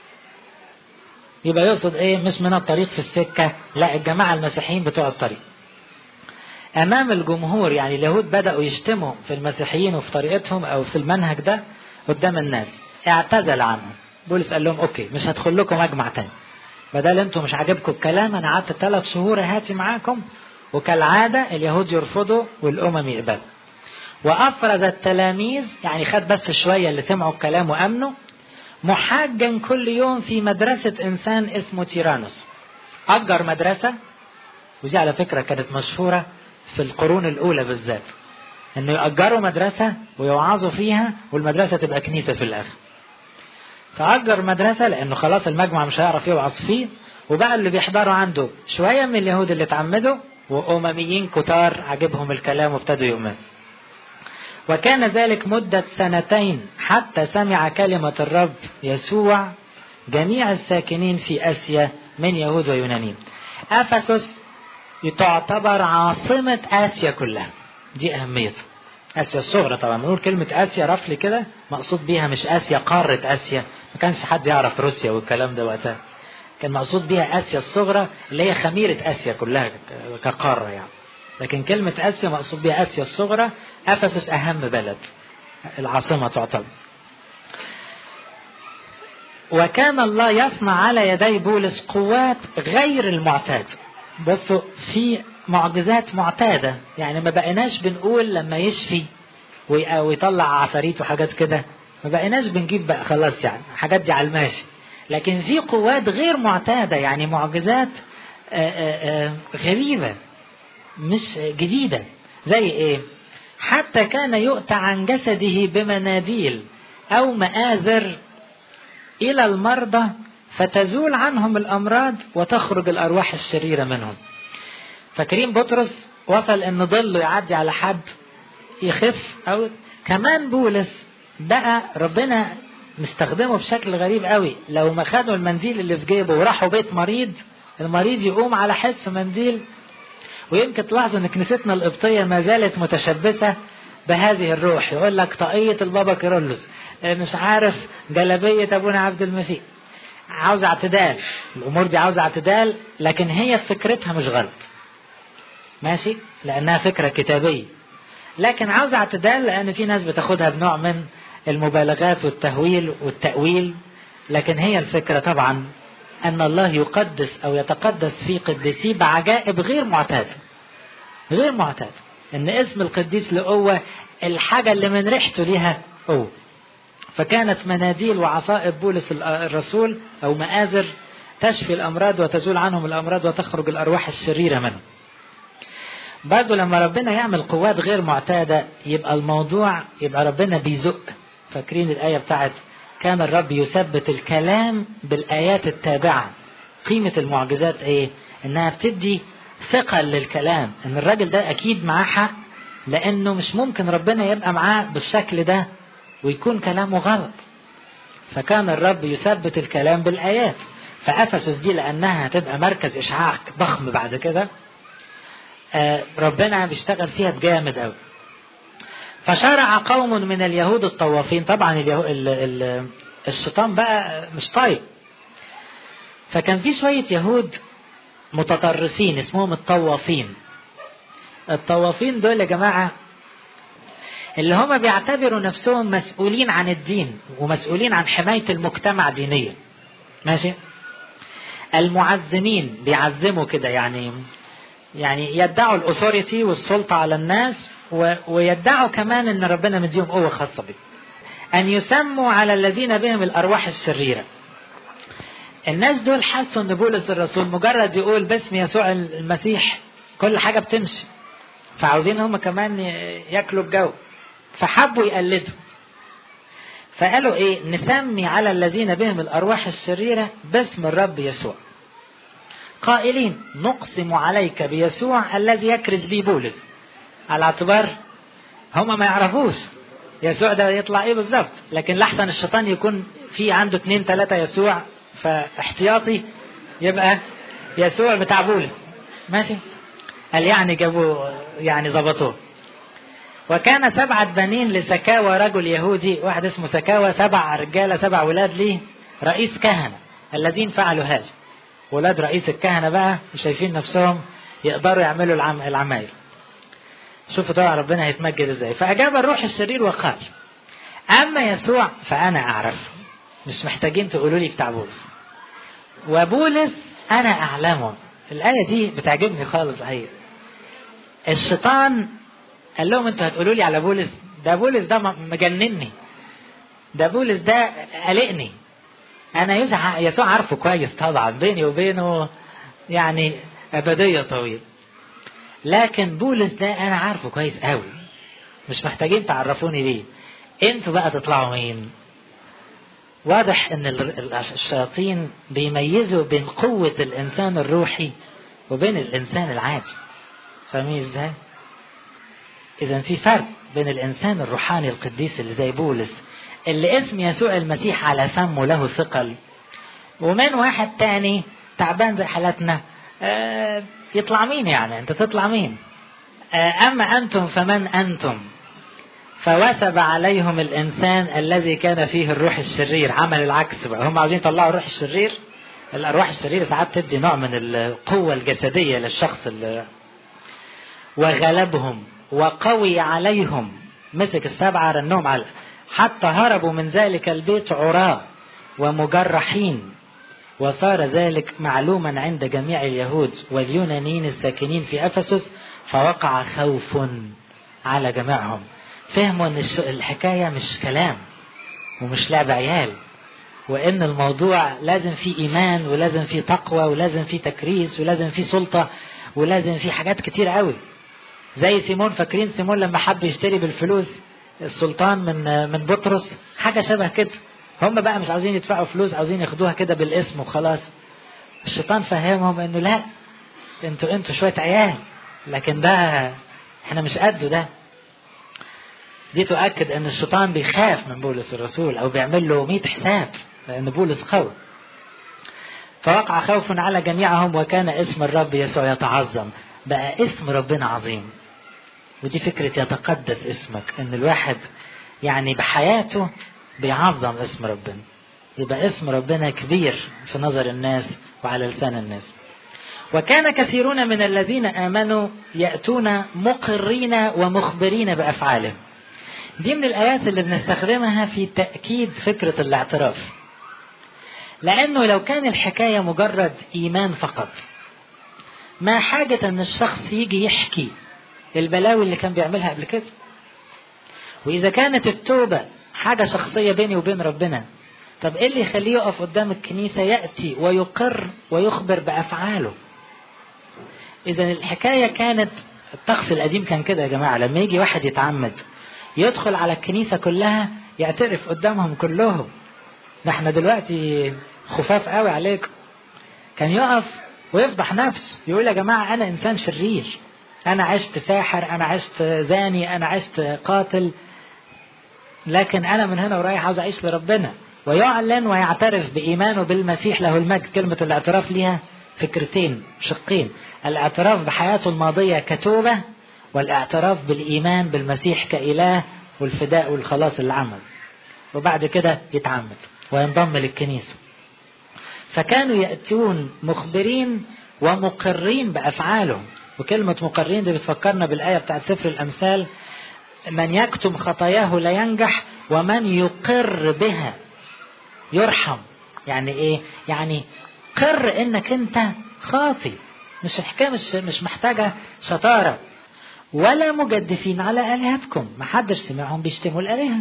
يبقى يقصد ايه مش من الطريق في السكة لا الجماعة المسيحيين بتوع الطريق امام الجمهور يعني اليهود بدأوا يشتموا في المسيحيين وفي طريقتهم او في المنهج ده قدام الناس اعتزل عنهم بولس قال لهم اوكي مش هدخل لكم مجمع تاني بدل انتم مش عاجبكم الكلام انا قعدت ثلاث شهور هاتي معاكم وكالعادة اليهود يرفضوا والامم يقبلوا وافرز التلاميذ يعني خد بس شوية اللي سمعوا الكلام وامنوا محاجا كل يوم في مدرسة انسان اسمه تيرانوس اجر مدرسة ودي على فكرة كانت مشهورة في القرون الاولى بالذات انه يأجروا مدرسة ويوعظوا فيها والمدرسة تبقى كنيسة في الاخر فأجر مدرسة لأنه خلاص المجمع مش هيعرف يوعظ فيه وبقى اللي بيحضروا عنده شوية من اليهود اللي اتعمدوا وأمميين كتار عجبهم الكلام وابتدوا يؤمنوا وكان ذلك مدة سنتين حتى سمع كلمة الرب يسوع جميع الساكنين في آسيا من يهود ويونانيين أفسس تعتبر عاصمة آسيا كلها دي أهميته آسيا الصغرى طبعا بنقول كلمة آسيا رفل كده مقصود بيها مش آسيا قارة آسيا ما كانش حد يعرف روسيا والكلام ده وقتها كان مقصود بيها آسيا الصغرى اللي هي خميرة آسيا كلها كقارة يعني لكن كلمة آسيا مقصود بيها آسيا الصغرى أفسس أهم بلد العاصمة تعتبر وكان الله يصنع على يدي بولس قوات غير المعتاد بصوا في معجزات معتادة يعني ما بقيناش بنقول لما يشفي ويطلع عفاريت وحاجات كده ما بقيناش بنجيب بقى خلاص يعني حاجات دي على الماشي لكن في قوات غير معتادة يعني معجزات آآ آآ غريبة مش جديدة زي ايه حتى كان يؤتى عن جسده بمناديل او مآذر الى المرضى فتزول عنهم الامراض وتخرج الارواح الشريرة منهم فاكرين بطرس وصل ان ظله يعدي على حد يخف او كمان بولس بقى ربنا مستخدمه بشكل غريب قوي لو ما خدوا المنديل اللي في جيبه وراحوا بيت مريض المريض يقوم على حس منديل ويمكن تلاحظوا ان كنيستنا القبطيه ما زالت متشبثه بهذه الروح يقول لك طاقيه البابا كيرلس مش عارف جلبيه ابونا عبد المسيح عاوز اعتدال الامور دي عاوزه اعتدال لكن هي فكرتها مش غلط ماشي لانها فكره كتابيه لكن عاوز اعتدال لان في ناس بتاخدها بنوع من المبالغات والتهويل والتأويل لكن هي الفكرة طبعا أن الله يقدس أو يتقدس في قديسيه بعجائب غير معتادة غير معتادة أن اسم القديس لقوة الحاجة اللي من ريحته ليها قوة فكانت مناديل وعصائب بولس الرسول أو مآزر تشفي الأمراض وتزول عنهم الأمراض وتخرج الأرواح الشريرة منهم برضه لما ربنا يعمل قوات غير معتادة يبقى الموضوع يبقى ربنا بيزق فاكرين الآية بتاعت كان الرب يثبت الكلام بالآيات التابعة قيمة المعجزات إيه؟ إنها بتدي ثقة للكلام إن الراجل ده أكيد معاه حق لأنه مش ممكن ربنا يبقى معاه بالشكل ده ويكون كلامه غلط فكان الرب يثبت الكلام بالآيات فأفسس دي لأنها هتبقى مركز إشعاع ضخم بعد كده آه ربنا بيشتغل فيها بجامد قوي فشرع قوم من اليهود الطوافين طبعا اليهو... ال... ال... الشيطان بقى مش طيب فكان في شوية يهود متطرسين اسمهم الطوافين الطوافين دول يا جماعة اللي هم بيعتبروا نفسهم مسؤولين عن الدين ومسؤولين عن حماية المجتمع دينيا ماشي المعزمين بيعزموا كده يعني يعني يدعوا الاثوريتي والسلطة على الناس و... ويدعوا كمان ان ربنا مديهم قوة خاصة بهم ان يسموا على الذين بهم الارواح الشريرة الناس دول حسوا ان بولس الرسول مجرد يقول باسم يسوع المسيح كل حاجة بتمشي فعاوزين هم كمان ياكلوا الجو فحبوا يقلدوا فقالوا ايه نسمي على الذين بهم الارواح الشريرة باسم الرب يسوع قائلين نقسم عليك بيسوع الذي يكرز به بولس على اعتبار هما ما يعرفوش يسوع ده يطلع ايه بالظبط لكن لحسن الشيطان يكون في عنده اتنين تلاتة يسوع فاحتياطي يبقى يسوع بتاع بولس ماشي قال يعني جابوا يعني ظبطوه وكان سبعة بنين لسكاوى رجل يهودي واحد اسمه سكاوى سبع رجالة سبع ولاد ليه رئيس كهنة الذين فعلوا هذا ولاد رئيس الكهنة بقى شايفين نفسهم يقدروا يعملوا العم... العمايل شوفوا طبعا ربنا هيتمجد ازاي فأجاب الروح الشرير وقال أما يسوع فأنا أعرفه مش محتاجين تقولوا لي بتاع بولس وبولس أنا أعلمه الآية دي بتعجبني خالص هي الشيطان قال لهم انتوا هتقولوا لي على بولس ده بولس ده مجنني ده بولس ده قلقني انا يسوع يسوع عارفه كويس طبعا بيني وبينه يعني ابديه طويله لكن بولس ده انا عارفه كويس قوي مش محتاجين تعرفوني ليه انتوا بقى تطلعوا مين واضح ان الشياطين بيميزوا بين قوة الانسان الروحي وبين الانسان العادي فاهمين ازاي اذا في فرق بين الانسان الروحاني القديس اللي زي بولس اللي اسم يسوع المسيح على فمه له ثقل ومن واحد تاني تعبان زي حالتنا آه يطلع مين يعني انت تطلع مين آه اما انتم فمن انتم فوثب عليهم الانسان الذي كان فيه الروح الشرير عمل العكس بقى هم عاوزين يطلعوا الروح الشرير الارواح الشريره ساعات تدي نوع من القوه الجسديه للشخص اللي وغلبهم وقوي عليهم مسك السبعه رنهم على حتى هربوا من ذلك البيت عراة ومجرحين وصار ذلك معلوما عند جميع اليهود واليونانيين الساكنين في افسس فوقع خوف على جميعهم فهموا ان الحكايه مش كلام ومش لعب عيال وان الموضوع لازم فيه ايمان ولازم فيه تقوى ولازم فيه تكريس ولازم فيه سلطه ولازم فيه حاجات كتير قوي زي سيمون فاكرين سيمون لما حب يشتري بالفلوس السلطان من من بطرس حاجه شبه كده هم بقى مش عاوزين يدفعوا فلوس عاوزين ياخدوها كده بالاسم وخلاص الشيطان فهمهم انه لا انتوا انتوا شويه عيال لكن ده احنا مش قده ده دي تؤكد ان الشيطان بيخاف من بولس الرسول او بيعمل له 100 حساب لان بولس قوي فوقع خوف على جميعهم وكان اسم الرب يسوع يتعظم بقى اسم ربنا عظيم ودي فكرة يتقدس اسمك ان الواحد يعني بحياته بيعظم اسم ربنا يبقى اسم ربنا كبير في نظر الناس وعلى لسان الناس وكان كثيرون من الذين آمنوا يأتون مقرين ومخبرين بأفعالهم دي من الآيات اللي بنستخدمها في تأكيد فكرة الاعتراف لأنه لو كان الحكاية مجرد إيمان فقط ما حاجة أن الشخص يجي يحكي البلاوي اللي كان بيعملها قبل كده وإذا كانت التوبة حاجة شخصية بيني وبين ربنا طب إيه اللي يخليه يقف قدام الكنيسة يأتي ويقر ويخبر بأفعاله إذا الحكاية كانت الطقس القديم كان كده يا جماعة لما يجي واحد يتعمد يدخل على الكنيسة كلها يعترف قدامهم كلهم ده احنا دلوقتي خفاف قوي عليكم كان يقف ويفضح نفسه يقول يا جماعة أنا إنسان شرير أنا عشت ساحر أنا عشت زاني أنا عشت قاتل لكن أنا من هنا ورايح عاوز أعيش لربنا ويعلن ويعترف بإيمانه بالمسيح له المجد كلمة الاعتراف ليها فكرتين شقين الاعتراف بحياته الماضية كتوبة والاعتراف بالإيمان بالمسيح كإله والفداء والخلاص اللي عمل وبعد كده يتعمد وينضم للكنيسة فكانوا يأتون مخبرين ومقرين بأفعالهم وكلمة مقرين دي بتفكرنا بالآية بتاعت سفر الأمثال من يكتم خطاياه لا ينجح ومن يقر بها يرحم يعني ايه يعني قر انك انت خاطي مش الحكايه مش مش محتاجه شطاره ولا مجدفين على الهتكم ما حدش سمعهم بيشتموا الالهه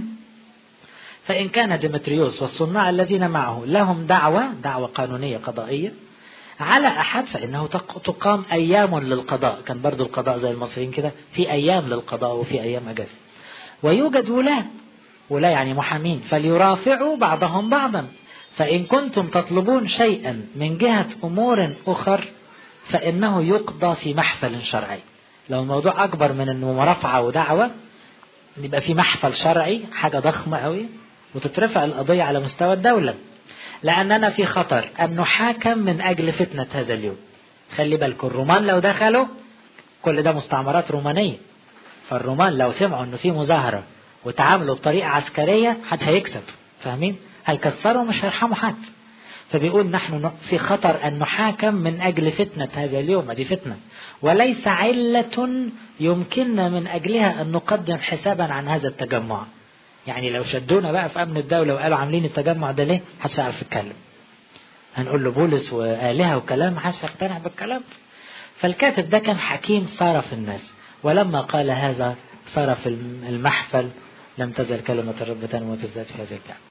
فان كان ديمتريوس والصناع الذين معه لهم دعوه دعوه قانونيه قضائيه على احد فانه تقام ايام للقضاء كان برضو القضاء زي المصريين كده في ايام للقضاء وفي ايام اجازه ويوجد ولاة ولا يعني محامين فليرافعوا بعضهم بعضا فإن كنتم تطلبون شيئا من جهة أمور أخر فإنه يقضى في محفل شرعي لو الموضوع أكبر من إنه مرافعة ودعوة يبقى في محفل شرعي حاجة ضخمة قوي وتترفع القضية على مستوى الدولة لأننا في خطر أن نحاكم من أجل فتنة هذا اليوم خلي بالكم الرومان لو دخلوا كل ده مستعمرات رومانية فالرومان لو سمعوا انه في مظاهرة وتعاملوا بطريقة عسكرية حد هيكسب فاهمين هيكسروا مش هيرحموا حد فبيقول نحن في خطر أن نحاكم من أجل فتنة هذا اليوم دي فتنة وليس علة يمكننا من أجلها أن نقدم حسابا عن هذا التجمع يعني لو شدونا بقى في أمن الدولة وقالوا عاملين التجمع ده ليه محدش هيعرف يتكلم هنقول له بولس وآلهة وكلام محدش هيقتنع بالكلام فالكاتب ده كان حكيم صرف الناس ولما قال هذا صرف المحفل لم تزل كلمة الرب تنمو وتزداد في هذا الكعب